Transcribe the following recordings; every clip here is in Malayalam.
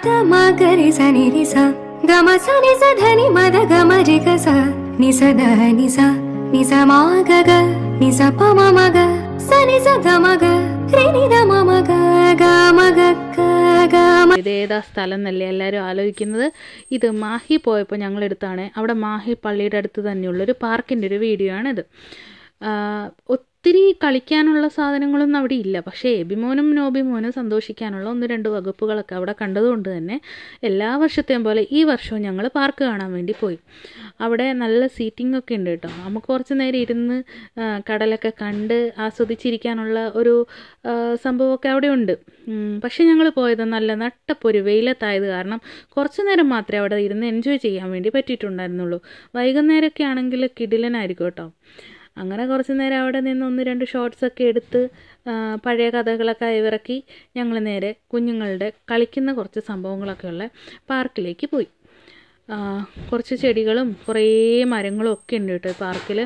ഗമഗരി സനി നിസ ഗമ സനി സ ധനി മദ ഗമ രിഗ സ നിസ ധ നിസ നിസ മാ ഗ ഗ നിസ പ മ മ ഗ സ നിസ ഗമ ഗ രി നി ധ മ മ ഗ ഗ മ ഗ ക ഗ മ ഇത് ഏതാ സ്ഥലം എന്നല്ലേ എല്ലാവരും ആലോചിക്കുന്നത് ഇത് മാഹി പോയപ്പോൾ ഞങ്ങൾ എടുത്താണ് അവിടെ മാഹി പള്ളിയുടെ അടുത്ത് തന്നെയുള്ളൊരു പാർക്കിൻ്റെ ഒരു വീഡിയോ ആണിത് ആ, ഒത്തിരി കളിക്കാനുള്ള സാധനങ്ങളൊന്നും അവിടെ ഇല്ല പക്ഷേ എബിമോനും നോബിമോനും സന്തോഷിക്കാനുള്ള ഒന്ന് രണ്ട് വകുപ്പുകളൊക്കെ അവിടെ കണ്ടതുകൊണ്ട് തന്നെ എല്ലാ വർഷത്തെയും പോലെ ഈ വർഷവും ഞങ്ങൾ പാർക്ക് കാണാൻ വേണ്ടി പോയി അവിടെ നല്ല സീറ്റിംഗ് ഒക്കെ ഉണ്ട് കേട്ടോ നമുക്ക് കുറച്ച് നേരം ഇരുന്ന് ആ, കടലൊക്കെ കണ്ട് ആസ്വദിച്ചിരിക്കാനുള്ള ഒരു ആ, സംഭവമൊക്കെ അവിടെ ഉണ്ട് ഉം, പക്ഷേ ഞങ്ങൾ പോയത് നല്ല നട്ടപ്പൊരു വെയിലത്തായത് കാരണം കുറച്ച് നേരം മാത്രമേ അവിടെ ഇരുന്ന് എൻജോയ് ചെയ്യാൻ വേണ്ടി പറ്റിയിട്ടുണ്ടായിരുന്നുള്ളൂ വൈകുന്നേരമൊക്കെ ആണെങ്കിൽ കിടിലനായിരിക്കും കേട്ടോ അങ്ങനെ കുറച്ച് നേരം അവിടെ നിന്ന് ഒന്ന് രണ്ട് ഷോർട്സ് ഒക്കെ എടുത്ത് ആ, പഴയ കഥകളൊക്കെ ഇറക്കി ഞങ്ങൾ നേരെ കുഞ്ഞുങ്ങളുടെ കളിക്കുന്ന കുറച്ച് സംഭവങ്ങളൊക്കെ ഉള്ള പാർക്കിലേക്ക് പോയി ആ, കുറച്ച് ചെടികളും കുറേ മരങ്ങളും ഒക്കെ ഉണ്ട് കേട്ടോ പാർക്കിൽ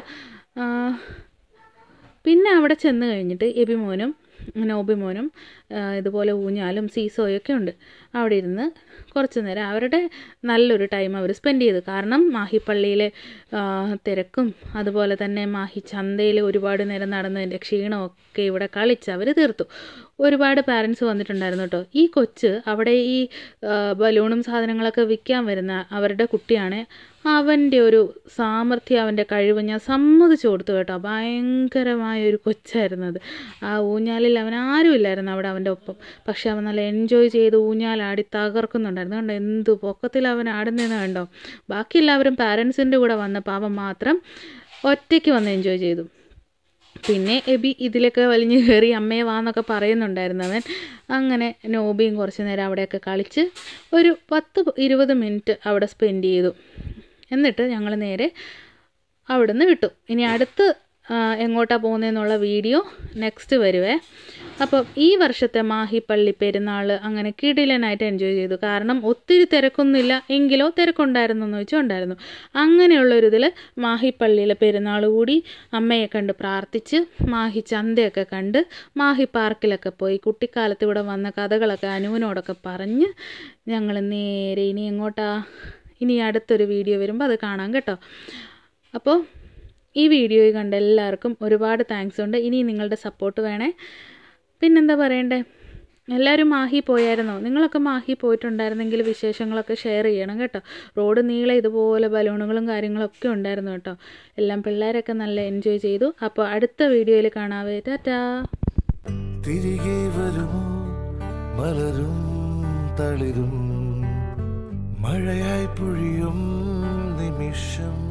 പിന്നെ അവിടെ ചെന്ന് കഴിഞ്ഞിട്ട് എബിമോനും നോബിമോനും ആ, ഇതുപോലെ ഊഞ്ഞാലും സീസോയൊക്കെ ഉണ്ട് അവിടെ ഇരുന്ന് കുറച്ച് നേരം അവരുടെ നല്ലൊരു ടൈം അവർ സ്പെൻഡ് ചെയ്തു കാരണം മാഹി പള്ളിയിലെ ആ, തിരക്കും അതുപോലെ തന്നെ മാഹി ചന്തയിൽ ഒരുപാട് നേരം നടന്നതിൻ്റെ ക്ഷീണമൊക്കെ ഇവിടെ കളിച്ച് അവർ തീർത്തു ഒരുപാട് പാരൻസ് വന്നിട്ടുണ്ടായിരുന്നു കേട്ടോ ഈ കൊച്ച് അവിടെ ഈ ആ, ബലൂണും സാധനങ്ങളൊക്കെ വിൽക്കാൻ വരുന്ന അവരുടെ കുട്ടിയാണ് അവൻ്റെ ഒരു സാമർഥ്യം അവൻ്റെ കഴിവ് ഞാൻ സമ്മതിച്ചു കൊടുത്തു കേട്ടോ ഭയങ്കരമായ ഒരു കൊച്ചായിരുന്നത് ആ ഊഞ്ഞാലിൽ അവൻ ആരും ഇല്ലായിരുന്നു അവിടെ അവൻ്റെ ഒപ്പം പക്ഷെ അവൻ നല്ല എൻജോയ് ചെയ്ത് ഊഞ്ഞാലാടി തകർക്കുന്നുണ്ടായിരുന്നു കണ്ടോ എന്ത് പൊക്കത്തിൽ അവൻ ആടുന്നതെന്ന് കണ്ടോ ബാക്കി എല്ലാവരും പാരൻസിൻ്റെ കൂടെ വന്നപ്പോൾ അവൻ മാത്രം ഒറ്റയ്ക്ക് വന്ന് എൻജോയ് ചെയ്തു പിന്നെ എബി ഇതിലൊക്കെ വലിഞ്ഞു കയറി അമ്മയെ വാന്നൊക്കെ പറയുന്നുണ്ടായിരുന്നു അവൻ അങ്ങനെ നോബിയും കുറച്ച് നേരം അവിടെയൊക്കെ കളിച്ച് ഒരു പത്ത് ഇരുപത് മിനിറ്റ് അവിടെ സ്പെൻഡ് ചെയ്തു എന്നിട്ട് ഞങ്ങൾ നേരെ അവിടുന്ന് വിട്ടു ഇനി അടുത്ത് ആ, എങ്ങോട്ടാ പോകുന്നതെന്നുള്ള വീഡിയോ നെക്സ്റ്റ് വരുവേ അപ്പോൾ ഈ വർഷത്തെ മാഹി പള്ളി പെരുന്നാൾ അങ്ങനെ കിടിലനായിട്ട് എൻജോയ് ചെയ്തു കാരണം ഒത്തിരി തിരക്കൊന്നുമില്ല എങ്കിലോ തിരക്കുണ്ടായിരുന്നു എന്ന് വെച്ചാൽ ഉണ്ടായിരുന്നു അങ്ങനെയുള്ളൊരിതിൽ മാഹി പള്ളിയിലെ പെരുന്നാൾ കൂടി അമ്മയെ കണ്ട് പ്രാർത്ഥിച്ച് മാഹി ചന്തയൊക്കെ കണ്ട് മാഹി പാർക്കിലൊക്കെ പോയി കുട്ടിക്കാലത്ത് ഇവിടെ വന്ന കഥകളൊക്കെ അനുവിനോടൊക്കെ പറഞ്ഞ് ഞങ്ങൾ നേരെ ഇനി എങ്ങോട്ടാ ഇനി അടുത്തൊരു വീഡിയോ വരുമ്പോൾ അത് കാണാം കേട്ടോ അപ്പോൾ ഈ വീഡിയോ കണ്ട എല്ലാവർക്കും ഒരുപാട് താങ്ക്സ് ഉണ്ട് ഇനി നിങ്ങളുടെ സപ്പോർട്ട് വേണേ പിന്നെന്താ പറയണ്ടേ എല്ലാവരും മാഹി പോയായിരുന്നോ നിങ്ങളൊക്കെ മാഹി പോയിട്ടുണ്ടായിരുന്നെങ്കിൽ വിശേഷങ്ങളൊക്കെ ഷെയർ ചെയ്യണം കേട്ടോ റോഡ് നീളെ ഇതുപോലെ ബലൂണുകളും കാര്യങ്ങളൊക്കെ ഉണ്ടായിരുന്നു കേട്ടോ എല്ലാം പിള്ളേരൊക്കെ നല്ല എൻജോയ് ചെയ്തു അപ്പോൾ അടുത്ത വീഡിയോയിൽ കാണാവേ ടാറ്റാ തിരികെ വരുമോ മലരും തളിരും മഴയായി പൊഴിയും നിമിഷം